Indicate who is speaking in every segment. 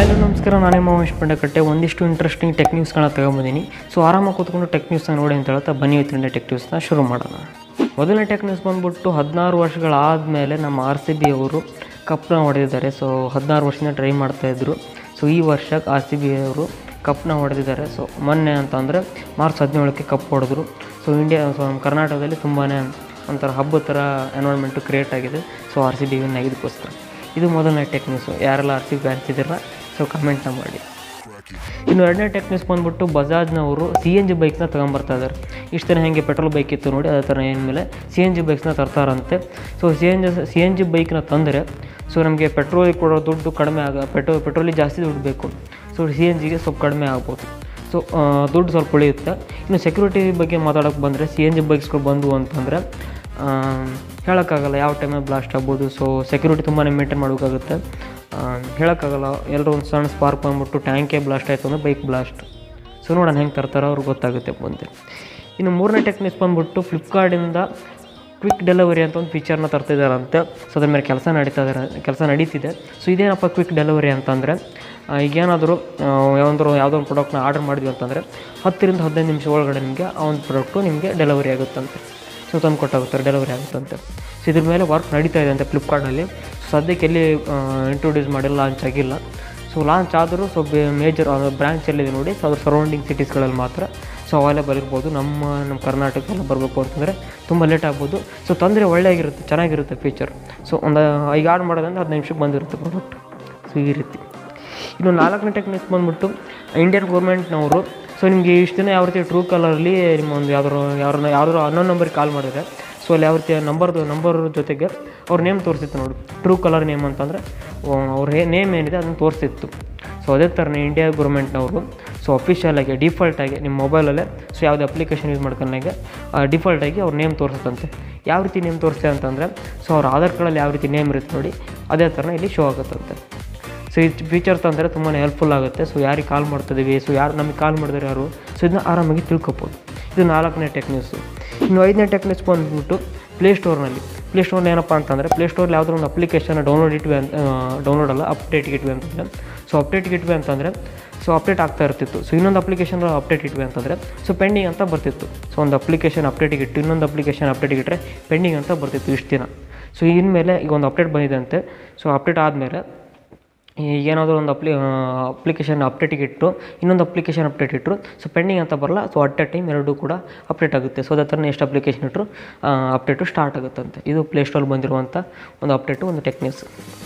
Speaker 1: hi hello ನಮಸ್ಕಾರ ನಾನೇ ಮಹೇಶ್ ಪಂಡಕಟ್ಟೆ ಒಂದಿಷ್ಟು ಇಂಟ್ರೆಸ್ಟಿಂಗ್ ಟೆಕ್ ನ್ಯೂಸ್ಗಳನ್ನ ತಗೊಂಬಂದಿನಿ ಸೊ ಆರಾಮಾಗಿ ಕೂತ್ಕೊಂಡು ಟೆಕ್ ನ್ಯೂಸ್ನ ನೋಡಿ ಅಂತ ಹೇಳ್ತಾ ಬನ್ನಿ ಇವತ್ತಿನ ಟೆಕ್ ನ್ಯೂಸ್ನ ಶುರು ಮಾಡೋಣ ಮೊದಲನೇ ಟೆಕ್ ನ್ಯೂಸ್ ಬಂದ್ಬಿಟ್ಟು ಹದಿನಾರು ವರ್ಷಗಳಾದಮೇಲೆ ನಮ್ಮ ಆರ್ ಸಿ ಬಿ ಅವರು ಕಪ್ನ ಹೊಡೆದಿದ್ದಾರೆ ಸೊ ಹದಿನಾರು ವರ್ಷದಿಂದ ಟ್ರೈ ಮಾಡ್ತಾಯಿದ್ರು ಸೊ ಈ ವರ್ಷ ಆರ್ ಸಿ ಬಿ ಅವರು ಕಪ್ನ ಹೊಡೆದಿದ್ದಾರೆ ಸೊ ಮೊನ್ನೆ ಅಂತ ಅಂದರೆ ಮಾರ್ಚ್ ಹದಿನೇಳಕ್ಕೆ ಕಪ್ ಹೊಡೆದ್ರು ಸೊ ಇಂಡಿಯಾ ಸೊ ನಮ್ಮ ಕರ್ನಾಟಕದಲ್ಲಿ ತುಂಬಾ ಒಂಥರ ಹಬ್ಬದ ಥರ ಎನ್ವೈರ್ಮೆಂಟು ಕ್ರಿಯೇಟ್ ಆಗಿದೆ so R C B win ಆಗಿದ್ದಕ್ಕೋಸ್ಕರ ಇದು ಮೊದಲನೇ ಟೆಕ್ ನ್ಯೂಸು ಯಾರೆಲ್ಲ ಆರ್ ಸಿ ಬಿ ಫ್ಯಾನ್ಸ್ ಇದ್ದೀರಾ ಸೊ ಕಮೆಂಟ್ನ ಮಾಡಿ ಇನ್ನು ಎರಡನೇ ಟೆಕ್ ನ್ಯೂಸ್ ಬಂದ್ಬಿಟ್ಟು ಬಜಾಜ್ನವರು ಸಿ ಎನ್ ಜಿ ಬೈಕ್ನ ತೊಗೊಂಬರ್ತಾ ಇದ್ದಾರೆ ಇಷ್ಟು ದಿನ ಹೇಗೆ ಪೆಟ್ರೋಲ್ ಬೈಕ್ ಇತ್ತು ನೋಡಿ ಅದೇ ಥರ ಏನ್ಮೇಲೆ ಸಿ ಎನ್ ಜಿ ಬೈಕ್ಸ್ನ ತರ್ತಾರಂತೆ so C N G C N G ಬೈಕ್ನ ತಂದರೆ ಸೊ ನಮಗೆ ಪೆಟ್ರೋಲಿಗೆ ಕೊಡೋ ದುಡ್ಡು ಕಡಿಮೆ ಆಗ ಪೆಟ್ರೋಲ್ ಪೆಟ್ರೋಲಿಗೆ ಜಾಸ್ತಿ ದುಡ್ಡು ಬೇಕು ಸೊ ಸಿ ಎನ್ ಜಿಗೆ ಸ್ವಲ್ಪ ಕಡಿಮೆ ಆಗ್ಬೋದು ಸೊ ದುಡ್ಡು ಸ್ವಲ್ಪ ಉಳಿಯುತ್ತೆ ಇನ್ನು ಸೆಕ್ಯೂರಿಟಿ ಬಗ್ಗೆ ಮಾತಾಡೋಕ್ಕೆ ಬಂದರೆ ಸಿ ಎನ್ ಜಿ ಬೈಕ್ಸ್ಗಳು ಬಂದವು ಅಂತಂದರೆ ಹೇಳೋಕ್ಕಾಗಲ್ಲ ಯಾವ ಟೈಮಲ್ಲಿ ಬ್ಲಾಸ್ಟ್ ಆಗ್ಬೋದು ಸೊ ಸೆಕ್ಯೂರಿಟಿ ತುಂಬಾ ಮೇಂಟೈನ್ ಮಾಡಬೇಕಾಗುತ್ತೆ ಹೇಳೋಕ್ಕಾಗಲ್ಲ ಎಲ್ಲರೂ ಒಂದು ಸಣ್ಣ ಸ್ಪಾರ್ಕ್ ಬಂದ್ಬಿಟ್ಟು ಟ್ಯಾಂಕೇ ಬ್ಲಾಸ್ಟ್ ಆಯಿತು ಅಂದರೆ ಬೈಕ್ ಬ್ಲಾಸ್ಟ್ ಸೊ ನೋಡೋಣ ಹೆಂಗೆ ತರ್ತಾರೋ ಅವ್ರಿಗೆ ಗೊತ್ತಾಗುತ್ತೆ ಮುಂದೆ ಇನ್ನು ಮೂರನೇ ಟೆಕ್ನಿಕ್ಸ್ ಬಂದ್ಬಿಟ್ಟು ಫ್ಲಿಪ್ಕಾರ್ಟಿಂದ ಕ್ವಿಕ್ ಡೆಲಿವರಿ ಅಂತ ಒಂದು ಫೀಚರ್ನ ತರ್ತಿದ್ದಾರಂತೆ ಸೊ ಅದ್ರ ಮೇಲೆ ಕೆಲಸ ನಡೀತಾ ಇದ್ದಾರೆ ಕೆಲಸ ನಡೀತಿದೆ ಸೊ ಇದೇನಪ್ಪ ಕ್ವಿಕ್ ಡೆಲಿವರಿ ಅಂತಂದರೆ ಈಗೇನಾದರೂ ಯಾವಂದರೂ ಯಾವುದೋ ಒಂದು ಪ್ರಾಡಕ್ಟ್ನ ಆರ್ಡರ್ ಮಾಡಿದ್ವಿ ಅಂತಂದರೆ ಹತ್ತರಿಂದ ಹದಿನೈದು ನಿಮಿಷ ಒಳಗಡೆ ನಿಮಗೆ ಆ ಒಂದು ಪ್ರಾಡಕ್ಟು ನಿಮಗೆ ಡೆಲಿವರಿ ಆಗುತ್ತಂತೆ ಸೊ ತಂದು ಕೊಟ್ಟಾಗುತ್ತಾರೆ ಡೆಲಿವರಿ ಆಗುತ್ತಂತೆ ಸೊ ಇದ್ರ ಮೇಲೆ ವರ್ಕ್ ನಡೀತಾ ಇದೆ ಅಂತೆ ಫ್ಲಿಪ್ಕಾರ್ಟಲ್ಲಿ ಸದ್ಯಕ್ಕೆ ಎಲ್ಲಿ ಇಂಟ್ರೊಡ್ಯೂಸ್ ಮಾಡಿಲ್ಲ ಲಾಂಚ್ ಆಗಿಲ್ಲ ಸೊ ಲಾಂಚ್ ಆದರೂ ಸೊ ಮೇಜರ್ ಬ್ರಾಂಚ್ ಎಲ್ಲಿದೆ ನೋಡಿ ಸೊ ಅದ್ರ ಸರೌಂಡಿಂಗ್ ಸಿಟೀಸ್ಗಳಲ್ಲಿ ಮಾತ್ರ ಸೊ ಅವೈಲೇಬಲ್ ಇರ್ಬೋದು ನಮ್ಮ ನಮ್ಮ ಕರ್ನಾಟಕ ಎಲ್ಲ ಬರಬೇಕು ಅಂತಂದರೆ ತುಂಬ ಲೇಟ್ ಆಗ್ಬೋದು ಸೊ ತೊಂದರೆ ಒಳ್ಳೆಯಾಗಿರುತ್ತೆ ಚೆನ್ನಾಗಿರುತ್ತೆ ಫೀಚರ್ ಸೊ ಒಂದು ಈಗ ಆರ್ಡ್ ಮಾಡೋದಂದ್ರೆ ಹದಿನೈದು ನಿಮಿಷಕ್ಕೆ ಬಂದಿರುತ್ತೆ ಪ್ರಾಡಕ್ಟ್ ಸೊ ಈ ರೀತಿ ಇನ್ನು ನಾಲ್ಕನೇ ಟೆಕ್ನಿಕ್ಸ್ ಬಂದ್ಬಿಟ್ಟು ಇಂಡಿಯನ್ ಗೌರ್ಮೆಂಟ್ನವರು ಸೊ ನಿಮಗೆ ಇಷ್ಟು ದಿನ ಯಾವ ರೀತಿ ಟ್ರೂ ಕಲರಲ್ಲಿ ನಿಮ್ಮ ಒಂದು ಯಾವ್ದಾರು ಯಾರನ್ನ ಯಾವ್ದಾರು ಅನ್ನೋ ನಂಬರ್ಗೆ ಕಾಲ್ ಮಾಡಿದ್ರೆ ಸೊ ಅಲ್ಲಿ ಯಾವ ರೀತಿ ನಂಬರ್ದು ನಂಬರ್ ಜೊತೆಗೆ ಅವ್ರ ನೇಮ್ ತೋರಿಸಿತ್ತು ನೋಡಿ ಟ್ರೂ ಕಲರ್ ನೇಮ್ ಅಂತಂದರೆ ಅವ್ರ ನೇಮ್ ಏನಿದೆ ಅದನ್ನು ತೋರಿಸಿತ್ತು ಸೊ ಅದೇ ಥರನೇ ಇಂಡಿಯಾ ಗೌರ್ಮೆಂಟ್ನವರು ಸೊ ಅಫಿಷಿಯಲಾಗಿ ಡಿಫಾಲ್ಟಾಗಿ ನಿಮ್ಮ ಮೊಬೈಲಲ್ಲೇ ಸೊ ಯಾವುದೇ ಅಪ್ಲಿಕೇಶನ್ ಯೂಸ್ ಮಾಡ್ಕೊಂಡಾಗೆ ಡಿಫಾಲ್ಟಾಗಿ ಅವ್ರ ನೇಮ್ ತೋರಿಸುತ್ತಂತೆ ಯಾವ ರೀತಿ ನೇಮ್ ತೋರಿಸ್ತೆ ಅಂತಂದರೆ ಸೊ ಅವ್ರ ಆಧಾರ್ ಕಾರ್ಡಲ್ಲಿ ಯಾವ ರೀತಿ ನೇಮ್ ಇರುತ್ತೆ ನೋಡಿ ಅದೇ ಥರ ಇಲ್ಲಿ ಶೋ ಆಗುತ್ತಂತೆ ಸೊ ಈ ಫೀಚರ್ ತಂದರೆ ತುಂಬಾ ಹೆಲ್ಪ್ಫುಲ್ ಆಗುತ್ತೆ ಸೊ ಯಾರಿಗೆ ಕಾಲ್ ಮಾಡ್ತಿದ್ದೀವಿ ಸೊ ಯಾರು ನಮಗೆ ಕಾಲ್ ಮಾಡಿದ್ರೆ ಯಾರು ಸೊ ಇದನ್ನ ಆರಾಮಾಗಿ ತಿಳ್ಕೊಬೋದು ಇದು ನಾಲ್ಕನೇ ಟೆಕ್ ನ್ಯೂಸು ಇನ್ನು ಐದನೇ ಟೆಕ್ ನ್ಯೂಸ್ ಬಂದುಬಿಟ್ಟು ಪ್ಲೇಸ್ಟೋರ್ನಲ್ಲಿ ಪ್ಲೇಸ್ಟೋರ್ನ ಏನಪ್ಪ ಅಂತಂದರೆ ಪ್ಲೇಸ್ಟೋರ್ಲಿ ಯಾವುದೋ ಒಂದು ಅಪ್ಲಿಕೇಶನ್ ಡೌನ್ಲೋಡ್ ಇಟ್ವಿ ಅಂತ ಡೌನ್ಲೋಡ್ ಅಲ್ಲ ಅಪ್ಡೇಟ್ಗೆ ಇಟ್ವಿ ಅಂತಂದರೆ ಸೊ ಅಪ್ಡೇಟ್ಗೆ ಇಟ್ವಿ ಅಂತಂದರೆ ಸೊ ಅಪ್ಡೇಟ್ ಆಗ್ತಾ ಇರ್ತಿತ್ತು ಸೊ ಇನ್ನೊಂದು ಅಪ್ಲಿಕೇಶನ್ ಅಪ್ಡೇಟ್ ಇಟ್ವಿ ಅಂತಂದರೆ ಸೊ ಪೆಂಡಿಂಗ್ ಅಂತ ಬರ್ತಿತ್ತು ಸೊ ಒಂದು ಅಪ್ಲಿಕೇಶನ್ ಅಪ್ಡೇಟಿಗೆ ಇಟ್ಟು ಇನ್ನೊಂದು ಅಪ್ಲಿಕೇಶನ್ ಅಪ್ಡೇಟಿಗೆ ಇಟ್ಟರೆ ಪೆಂಡಿಂಗ್ ಅಂತ ಬರ್ತಿತ್ತು ಇಷ್ಟು ದಿನ ಸೊ ಇನ್ಮೇಲೆ ಈಗ ಒಂದು ಅಪ್ಡೇಟ್ ಬಂದಿದೆ ಅಂತೆ ಸೊ ಅಪ್ಡೇಟ್ ಆದಮೇಲೆ ಈಗ ಏನಾದರೂ ಒಂದು ಅಪ್ಲಿ ಅಪ್ಲಿಕೇಶನ್ ಅಪ್ಡೇಟಿಗೆ ಇಟ್ಟು ಇನ್ನೊಂದು ಅಪ್ಲಿಕೇಶನ್ ಅಪ್ಡೇಟ್ ಇಟ್ಟರು ಸೊ ಪೆಂಡಿಂಗ್ ಅಂತ ಬರಲ್ಲ ಸೊ ಅಟ್ ಎ ಟೈಮ್ ಎರಡೂ ಕೂಡ ಅಪ್ಡೇಟ್ ಆಗುತ್ತೆ ಸೊ ಅದೇ ಥರ ಎಷ್ಟು ಅಪ್ಲಿಕೇಶನ್ ಇಟ್ಟರು ಅಪ್ಡೇಟು ಸ್ಟಾರ್ಟ್ ಆಗುತ್ತಂತೆ ಇದು ಪ್ಲೇಸ್ಟೋರ್ ಬಂದಿರುವಂಥ ಒಂದು ಅಪ್ಡೇಟು ಒಂದು ಟೆಕ್ನಿಕ್ಸ್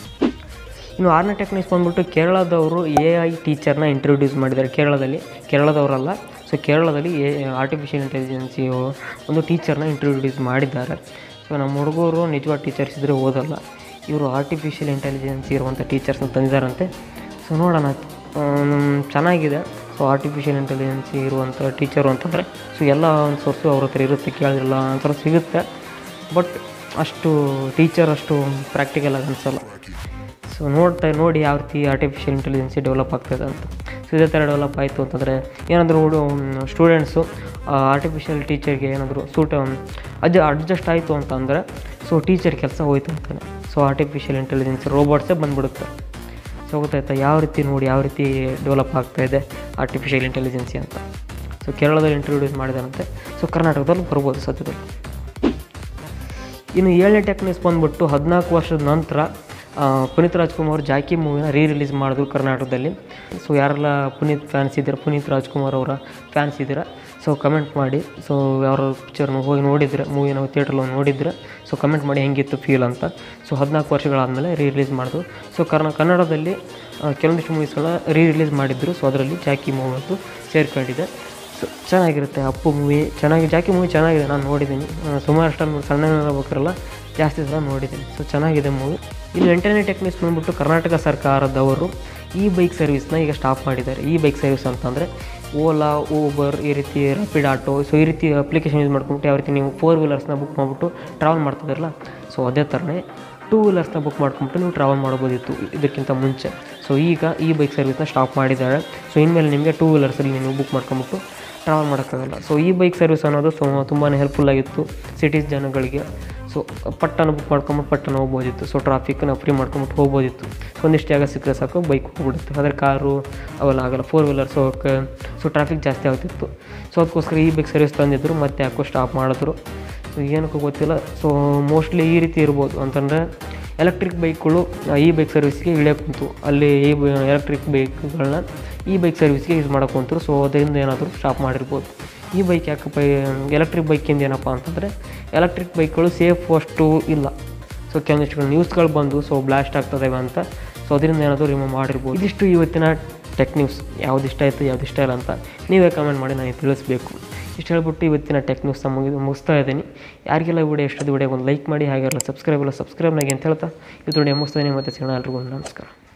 Speaker 1: ಇನ್ನು ಆರನೇ ಟೆಕ್ನಿಕ್ಸ್ ಬಂದ್ಬಿಟ್ಟು ಕೇರಳದವರು ಎ ಐ ಟೀಚರ್ನ ಇಂಟ್ರೊಡ್ಯೂಸ್ ಮಾಡಿದ್ದಾರೆ ಕೇರಳದಲ್ಲಿ ಕೇರಳದವರಲ್ಲ ಸೊ ಕೇರಳದಲ್ಲಿ ಎ ಆರ್ಟಿಫಿಷಿಯಲ್ ಇಂಟೆಲಿಜೆನ್ಸಿ ಒಂದು ಟೀಚರ್ನ ಇಂಟ್ರೊಡ್ಯೂಸ್ ಮಾಡಿದ್ದಾರೆ ಸೊ ನಮ್ಮ ಹುಡುಗರು ನಿಜವಾದ ಟೀಚರ್ಸ್ ಇದ್ದರೆ ಓದಲ್ಲ ಇವರು ಆರ್ಟಿಫಿಷಿಯಲ್ ಇಂಟೆಲಿಜೆನ್ಸಿ ಇರುವಂಥ ಟೀಚರ್ಸ್ನ ತಂದಿದ್ದಾರಂತೆ ಸೊ ನೋಡೋಣ ಚೆನ್ನಾಗಿದೆ ಸೊ ಆರ್ಟಿಫಿಷಿಯಲ್ ಇಂಟೆಲಿಜೆನ್ಸಿ ಇರುವಂಥ ಟೀಚರು ಅಂತಂದರೆ ಸೊ ಎಲ್ಲ ಒಂದು ಸೋರ್ಸು ಅವ್ರ ಹತ್ರ ಇರುತ್ತೆ ಕೇಳಿರಲ್ಲ ಒಂಥರ ಸಿಗುತ್ತೆ ಬಟ್ ಅಷ್ಟು ಟೀಚರ್ ಅಷ್ಟು ಪ್ರಾಕ್ಟಿಕಲ್ ಆಗಿ ಅನಿಸಲ್ಲ ಸೊ ನೋಡ್ತಾ ನೋಡಿ ಯಾವ ರೀತಿ ಆರ್ಟಿಫಿಷಿಯಲ್ ಇಂಟೆಲಿಜೆನ್ಸಿ ಡೆವಲಪ್ ಆಗ್ತದೆ ಅಂತ ಸೊ ಇದೇ ಥರ ಡೆವಲಪ್ ಆಯಿತು ಅಂತಂದರೆ ಏನಾದರೂ ಹುಡು ಸ್ಟೂಡೆಂಟ್ಸು ಆರ್ಟಿಫಿಷಿಯಲ್ ಟೀಚರ್ಗೆ ಏನಾದರೂ ಸೂಟ್ ಅದು ಅಡ್ಜಸ್ಟ್ ಆಯಿತು ಅಂತಂದರೆ ಸೊ ಟೀಚರ್ ಕೆಲಸ ಹೋಯ್ತು ಅಂತಾನೆ ಸೊ ಆರ್ಟಿಫಿಷಿಯಲ್ ಇಂಟೆಲಿಜೆನ್ಸ್ ರೋಬೋಟ್ಸೇ ಬಂದ್ಬಿಡುತ್ತೆ ಸೊ ಗೊತ್ತಾಯ್ತಾ ಯಾವ ರೀತಿ ನೋಡಿ ಯಾವ ರೀತಿ ಡೆವಲಪ್ ಆಗ್ತಾಯಿದೆ ಆರ್ಟಿಫಿಷಿಯಲ್ ಇಂಟೆಲಿಜೆನ್ಸಿ ಅಂತ ಸೊ ಕೇರಳದಲ್ಲಿ ಇಂಟ್ರೊಡ್ಯೂಸ್ ಮಾಡಿದಾರಂತೆ ಸೊ ಕರ್ನಾಟಕದಲ್ಲಿ ಬರ್ಬೋದು ಸದ್ಯದಲ್ಲಿ ಇನ್ನು ಏಳನೇ ಟೆಕ್ನಿಕ್ಸ್ ಬಂದ್ಬಿಟ್ಟು ಹದಿನಾಲ್ಕು ವರ್ಷದ ನಂತರ ಪುನೀತ್ ರಾಜ್ಕುಮಾರ್ ಜಾಕಿ ಮೂವಿನ ರೀ ರಿಲೀಸ್ ಮಾಡಿದ್ರು ಕರ್ನಾಟಕದಲ್ಲಿ ಸೊ ಯಾರೆಲ್ಲ ಪುನೀತ್ ಫ್ಯಾನ್ಸ್ ಇದ್ದೀರಾ ಪುನೀತ್ ರಾಜ್ಕುಮಾರ್ ಅವರ ಫ್ಯಾನ್ಸ್ ಇದ್ದೀರಾ ಸೊ ಕಮೆಂಟ್ ಮಾಡಿ ಸೊ ಯಾರು ಪಿಕ್ಚರ್ನ ಹೋಗಿ ನೋಡಿದರೆ ಮೂವಿನ ಥಿಯೇಟ್ರಲ್ಲಿ ಹೋಗಿ ನೋಡಿದರೆ ಸೊ ಕಮೆಂಟ್ ಮಾಡಿ ಹೆಂಗಿತ್ತು ಫೀಲ್ ಅಂತ ಸೊ ಹದಿನಾಲ್ಕು ವರ್ಷಗಳಾದಮೇಲೆ ರೀ ರಿಲೀಸ್ ಮಾಡಿದ್ರು ಸೊ ಕರ್ನಾ ಕನ್ನಡದಲ್ಲಿ ಕೆಲವೊಂದಿಷ್ಟು ಮೂವೀಸ್ಗಳ ರೀ ರಿಲೀಸ್ ಮಾಡಿದ್ರು ಸೊ ಅದರಲ್ಲಿ ಜಾಕಿ ಮೂವಿ ಅಂತೂ ಸೇರ್ಕೊಂಡಿದೆ ಸೊ ಚೆನ್ನಾಗಿರುತ್ತೆ ಅಪ್ಪು ಮೂವಿ ಚೆನ್ನಾಗಿ ಜಾಕಿ ಮೂವಿ ಚೆನ್ನಾಗಿದೆ ನಾನು ನೋಡಿದ್ದೀನಿ ಸುಮಾರು ಅಷ್ಟು ಸಣ್ಣ ಇರಬೇಕ್ರಲ್ಲ ಜಾಸ್ತಿ ಸಲ ನೋಡಿದ್ದೀನಿ ಸೊ ಚೆನ್ನಾಗಿದೆ ಮೂವಿ ಇನ್ನು ಎಂಟನೇ ಟೆಕ್ನಿಕ್ಸ್ ಬಂದ್ಬಿಟ್ಟು ಕರ್ನಾಟಕ ಸರ್ಕಾರದವರು ಈ ಬೈಕ್ ಸರ್ವಿಸ್ನ ಈಗ ಸ್ಟಾಪ್ ಮಾಡಿದ್ದಾರೆ ಈ ಬೈಕ್ ಸರ್ವಿಸ್ ಅಂತಂದರೆ ಓಲಾ ಊಬರ್ ಈ ರೀತಿ ರ್ಯಾಪಿಡ್ ಆಟೋ ಸೊ ಈ ರೀತಿ ಅಪ್ಲಿಕೇಶನ್ ಯೂಸ್ ಮಾಡ್ಕೊಂಬಿಟ್ಟು ಯಾವ ರೀತಿ ನೀವು ಫೋರ್ ವೀಲರ್ಸ್ನ ಬುಕ್ ಮಾಡಿಬಿಟ್ಟು ಟ್ರಾವೆಲ್ ಮಾಡ್ತಿದ್ರಲ್ಲ ಸೊ ಅದೇ ಥರನೇ ಟೂ ವೀಲರ್ಸ್ನ ಬುಕ್ ಮಾಡ್ಕೊಂಬಿಟ್ಟು ನೀವು ಟ್ರಾವೆಲ್ ಮಾಡ್ಬೋದಿತ್ತು ಇದಕ್ಕಿಂತ ಮುಂಚೆ ಸೊ ಈಗ ಈ ಬೈಕ್ ಸರ್ವಿಸ್ನ ಸ್ಟಾಪ್ ಮಾಡಿದ್ದಾರೆ ಸೊ ಇನ್ಮೇಲೆ ನಿಮಗೆ ಟೂ ವೀಲರ್ಸಲ್ಲಿ ನೀವು ಬುಕ್ ಮಾಡ್ಕೊಂಬಿಟ್ಟು ಟ್ರಾವೆಲ್ ಮಾಡೋಕ್ಕಾಗಲ್ಲ ಸೊ ಈ ಬೈಕ್ ಸರ್ವಿಸ್ ಅನ್ನೋದು ಸೊ ತುಂಬಾ ಹೆಲ್ಪ್ಫುಲ್ ಆಗಿತ್ತು ಸಿಟೀಸ್ ಜನಗಳಿಗೆ ಸೊ ಸೊ ಪಟ್ಟನ ಬುಕ್ ಮಾಡ್ಕೊಂಬಿಟ್ಟು ಪಟ್ಟನ ಹೋಗ್ಬೋದಿತ್ತು ಸೊ ಟ್ರಾಫಿಕ್ ನಾವು ಫ್ರೀ ಮಾಡ್ಕೊಂಬಿಟ್ಟು ಹೋಗ್ಬೋದಿತ್ತು ಸೊ ಒಂದಿಷ್ಟು ಜಾಗ ಸಿಕ್ಕರೆ ಸಾಕು ಬೈಕ್ ಹೋಗ್ಬಿಡುತ್ತೆ ಆದರೆ ಕಾರು ಅವೆಲ್ಲ ಆಗಲ್ಲ ಫೋರ್ ವೀಲರ್ಸ್ ಹೋಗೋಕ್ಕೆ ಸೊ ಟ್ರಾಫಿಕ್ ಜಾಸ್ತಿ ಆಗ್ತಿತ್ತು ಸೊ ಅದಕ್ಕೋಸ್ಕರ ಈ ಬೈಕ್ ಸರ್ವಿಸ್ ತಂದಿದ್ರು ಮತ್ತೆ ಯಾಕೋ ಸ್ಟಾಪ್ ಮಾಡಿದ್ರು ಸೊ ಏನಕ್ಕೂ ಗೊತ್ತಿಲ್ಲ ಸೊ ಮೋಸ್ಟ್ಲಿ ಈ ರೀತಿ ಇರ್ಬೋದು ಅಂತಂದರೆ ಎಲೆಕ್ಟ್ರಿಕ್ ಬೈಕ್ಗಳು ಈ ಬೈಕ್ ಸರ್ವಿಸ್ಗೆ ಇಳಿಯೋಕೆ ಕುಂತು ಅಲ್ಲಿ ಈ ಎಲೆಕ್ಟ್ರಿಕ್ ಬೈಕ್ಗಳನ್ನ ಈ ಬೈಕ್ ಸರ್ವಿಸ್ಗೆ ಯೂಸ್ ಮಾಡೋಕೆ ಕುಂತರು ಸೊ ಅದರಿಂದ ಏನಾದರೂ ಸ್ಟಾಪ್ ಮಾಡಿರ್ಬೋದು ಈ ಬೈಕ್ ಯಾಕಪ್ಪ ಎಲೆಕ್ಟ್ರಿಕ್ ಬೈಕಿಂದ ಏನಪ್ಪ ಅಂತಂದರೆ ಎಲೆಕ್ಟ್ರಿಕ್ ಬೈಕ್ಗಳು ಸೇಫ್ ಅಷ್ಟು ಇಲ್ಲ ಸೊ ಕೆಲವೊಂದಿಷ್ಟು ನ್ಯೂಸ್ಗಳು ಬಂದು ಸೊ ಬ್ಲಾಸ್ಟ್ ಆಗ್ತದೆ ಅಂತ ಸೊ ಅದರಿಂದ ಏನಾದರೂ ರಿಮೂವ್ ಮಾಡಿರ್ಬೋದು ಇದಿಷ್ಟು ಇವತ್ತಿನ ಟೆಕ್ ನ್ಯೂಸ್ ಯಾವ್ದು ಇಷ್ಟ ಆಯಿತು ಯಾವ್ದು ಇಷ್ಟ ಇಲ್ಲ ಅಂತ ನೀವೇ ಕಮೆಂಟ್ ಮಾಡಿ ನನಗೆ ತಿಳಿಸ್ಬೇಕು ಇಷ್ಟು ಹೇಳ್ಬಿಟ್ಟು ಇವತ್ತಿನ ಟೆಕ್ ನ್ಯೂಸ್ ಮುಗಿದು ಮುಗಿಸ್ತಾ ಇದ್ದೀನಿ ಯಾರಿಗೆಲ್ಲ ವಿಡಿಯೋ ಇಷ್ಟದ ವಿಡಿಯೋ ಒಂದು ಲೈಕ್ ಮಾಡಿ ಹಾಗೆಲ್ಲ ಸಬ್ಸ್ಕ್ರೈಬ್ ಇಲ್ಲ ಸಬ್ಸ್ಕ್ರೈಬ್ನಾಗೆ ಅಂತ ಹೇಳ್ತಾ ಇದು ವಿಡಿಯೋ ಮುಗಿಸ್ತಾ ಇದ್ದೀನಿ ಮತ್ತೆ ಸಿಗೋಣ ಎಲ್ರಿಗೂ ನಮಸ್ಕಾರ